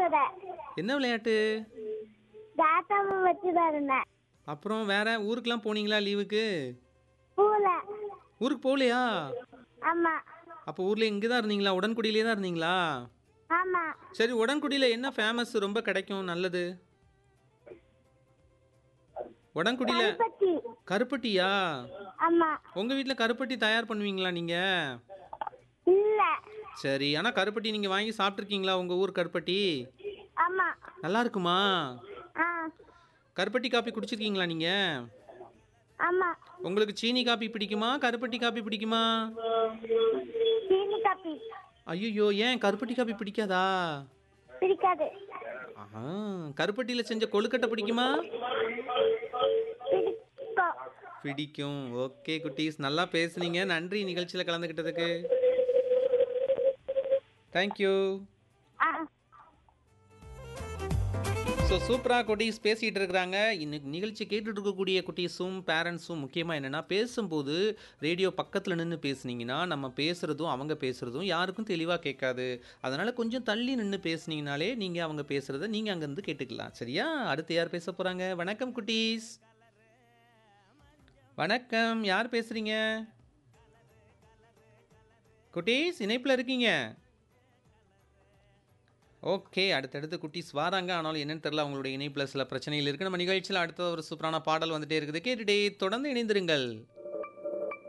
விளையாடல என்ன விளையாட்டு தாத்தாவும் வச்சுதான் இருந்தேன் அப்புறம் வேற ஊருக்குலாம் போனீங்களா லீவுக்கு பூல ஊருக்கு போகலையா ஆமா அப்போ ஊரில் இங்கே தான் இருந்தீங்களா உடன்குடியிலே தான் இருந்தீங்களா ஆமா சரி உடன்குடியில் என்ன ஃபேமஸ் ரொம்ப கிடைக்கும் நல்லது உடன்குடியில் பத்தி கருப்பட்டியா ஆமா உங்கள் வீட்டில் கருப்பட்டி தயார் பண்ணுவீங்களா நீங்கள் இல்ல சரி ஆனால் கருப்பட்டி நீங்கள் வாங்கி சாப்பிட்ருக்கீங்களா உங்கள் ஊர் கருப்பட்டி ஆமா நல்லா இருக்குமா ஆ கருப்பட்டி காப்பி குடிச்சிருக்கீங்களா நீங்கள் ஆமா உங்களுக்கு சீனி காப்பி பிடிக்குமா கருப்பட்டி காப்பி பிடிக்குமா சீனி காப்பி ஐயோ ஏன் கருப்பட்டி காப்பி பிடிக்காதா பிடிக்காது ஆஹா கருப்பட்டியில் செஞ்ச கொழுக்கட்டை பிடிக்குமா பிடிக்கும் பிடிக்கும் ஓகே குட்டீஸ் நல்லா பேசுனீங்க நன்றி நிகழ்ச்சியில் கலந்துக்கிட்டதுக்கு தேங்க்யூ ஆ ஸோ சூப்பராக குட்டீஸ் பேசிகிட்டு இருக்கிறாங்க இன்னைக்கு நிகழ்ச்சி கேட்டுட்டு இருக்கக்கூடிய குட்டீஸும் பேரண்ட்ஸும் முக்கியமாக என்னென்னா பேசும்போது ரேடியோ பக்கத்தில் நின்று பேசுனீங்கன்னா நம்ம பேசுகிறதும் அவங்க பேசுகிறதும் யாருக்கும் தெளிவாக கேட்காது அதனால் கொஞ்சம் தள்ளி நின்று பேசுனீங்கனாலே நீங்கள் அவங்க பேசுகிறத நீங்கள் அங்கேருந்து கேட்டுக்கலாம் சரியா அடுத்து யார் பேச போகிறாங்க வணக்கம் குட்டீஸ் வணக்கம் யார் பேசுகிறீங்க குட்டீஸ் இணைப்பில் இருக்கீங்க ஓகே அடுத்தடுத்து குட்டீஸ் வராங்க ஆனாலும் என்னன்னு தெரியல அவங்களுடைய இணைப்பில் சில பிரச்சனைகள் இருக்குது நம்ம நிகழ்ச்சியில் அடுத்த ஒரு சூப்பரான பாடல் வந்துட்டே இருக்குது கேட்டுட்டே தொடர்ந்து இணைந்திருங்கள்